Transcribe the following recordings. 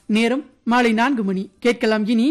நேரம் மாலை நான்கு மணி கேட்கலாம் இனி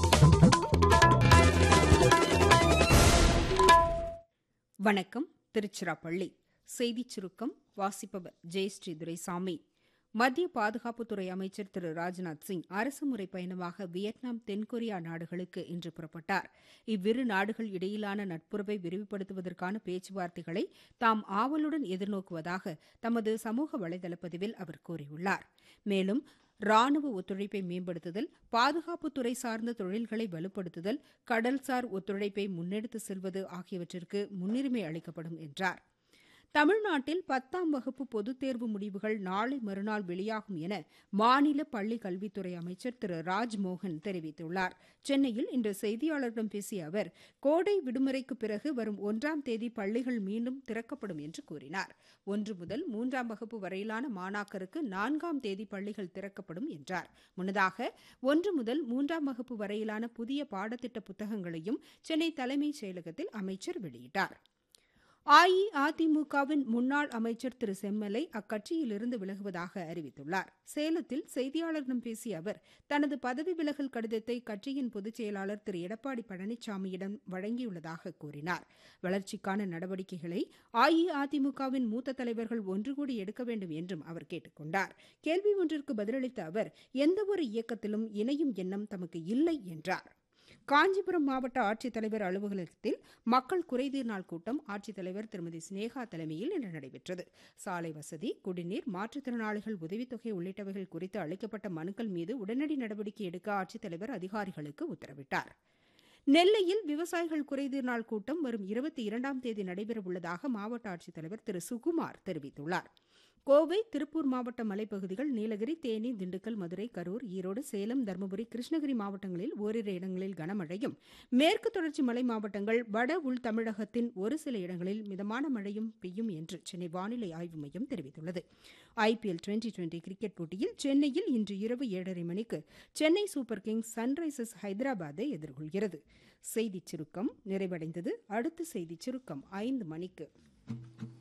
வணக்கம் திருச்சிராப்பள்ளி செய்திச் சுருக்கம் வாசிப்பவர் ஜெயஸ்ரீ துரைசாமி மத்திய பாதுகாப்புத்துறை அமைச்சர் திரு ராஜ்நாத் சிங் அரசுமுறை பயணமாக வியட்நாம் தென்கொரியா நாடுகளுக்கு இன்று புறப்பட்டார் இவ்விரு நாடுகள் இடையிலான நட்புறவை விரிவுபடுத்துவதற்கான பேச்சுவார்த்தைகளை தாம் ஆவலுடன் எதிர்நோக்குவதாக தமது சமூக வலைதள பதிவில் அவர் கூறியுள்ளார் மேலும் ராணுவ ஒத்துழைப்பை மேம்படுத்துதல் பாதுகாப்புத்துறை சார்ந்த தொழில்களை வலுப்படுத்துதல் கடல்சார் ஒத்துழைப்பை முன்னெடுத்து செல்வது ஆகியவற்றிற்கு முன்னுரிமை அளிக்கப்படும் என்றார் தமிழ்நாட்டில் பத்தாம் வகுப்பு பொதுத் தேர்வு முடிவுகள் நாளை மறுநாள் வெளியாகும் என மாநில பள்ளிக் கல்வித்துறை அமைச்சர் திரு ராஜ்மோகன் தெரிவித்துள்ளார் சென்னையில் இன்று செய்தியாளர்களிடம் பேசிய அவர் கோடை விடுமுறைக்கு பிறகு வரும் ஒன்றாம் தேதி பள்ளிகள் மீண்டும் திறக்கப்படும் என்று கூறினார் ஒன்று முதல் மூன்றாம் வகுப்பு வரையிலான மாணாக்கருக்கு நான்காம் தேதி பள்ளிகள் திறக்கப்படும் என்றார் முன்னதாக ஒன்று முதல் மூன்றாம் வகுப்பு வரையிலான புதிய பாடத்திட்ட புத்தகங்களையும் சென்னை தலைமைச் செயலகத்தில் அமைச்சர் வெளியிட்டார் அஇஅதிமுகவின் முன்னாள் அமைச்சர் திரு செம்மலை அக்கட்சியிலிருந்து விலகுவதாக அறிவித்துள்ளார் சேலத்தில் செய்தியாளர்களிடம் பேசிய அவர் தனது பதவி விலகல் கடிதத்தை கட்சியின் பொதுச் செயலாளர் திரு எடப்பாடி பழனிசாமியிடம் வழங்கியுள்ளதாக கூறினார் வளர்ச்சிக்கான நடவடிக்கைகளை அஇஅதிமுகவின் மூத்த தலைவர்கள் ஒன்று கூடி எடுக்க வேண்டும் என்றும் அவர் கேட்டுக் கொண்டார் கேள்வி ஒன்றிற்கு பதிலளித்த அவர் எந்தவொரு இயக்கத்திலும் இணையும் எண்ணம் தமக்கு இல்லை என்றார் காஞ்சிபுரம் மாவட்ட ஆட்சித்தலைவர் அலுவலகத்தில் மக்கள் குறைதீர் நாள் கூட்டம் ஆட்சித்தலைவர் திருமதி சினேகா தலைமையில் இன்று நடைபெற்றது சாலை வசதி குடிநீர் மாற்றுத்திறனாளிகள் உதவித்தொகை உள்ளிட்டவைகள் குறித்து அளிக்கப்பட்ட மனுக்கள் மீது உடனடி நடவடிக்கை எடுக்க ஆட்சித்தலைவர் அதிகாரிகளுக்கு உத்தரவிட்டார் நெல்லையில் விவசாயிகள் குறைதீர் நாள் கூட்டம் வரும் இருபத்தி இரண்டாம் தேதி நடைபெறவுள்ளதாக மாவட்ட ஆட்சித்தலைவர் திரு சுகுமார் தெரிவித்துள்ளார் கோவை திருப்பூர் மாவட்ட மலைப்பகுதிகள் நீலகிரி தேனி திண்டுக்கல் மதுரை கரூர் ஈரோடு சேலம் தருமபுரி கிருஷ்ணகிரி மாவட்டங்களில் ஓரிரு இடங்களில் கனமழையும் மேற்கு தொடர்ச்சி மலை மாவட்டங்கள் வட உள் தமிழகத்தின் ஒரு சில இடங்களில் மிதமான மழையும் பெய்யும் என்று சென்னை வானிலை ஆய்வு மையம் தெரிவித்துள்ளது ஐபிஎல் டுவெண்டி டுவெண்டி கிரிக்கெட் போட்டியில் சென்னையில் இன்று இரவு ஏழரை மணிக்கு சென்னை சூப்பர் கிங்ஸ் சன்ரைசர்ஸ் ஹைதராபாத்தை எதிர்கொள்கிறது செய்திச் சுருக்கம் நிறைவடைந்தது அடுத்த செய்திச் சுருக்கம் ஐந்து மணிக்கு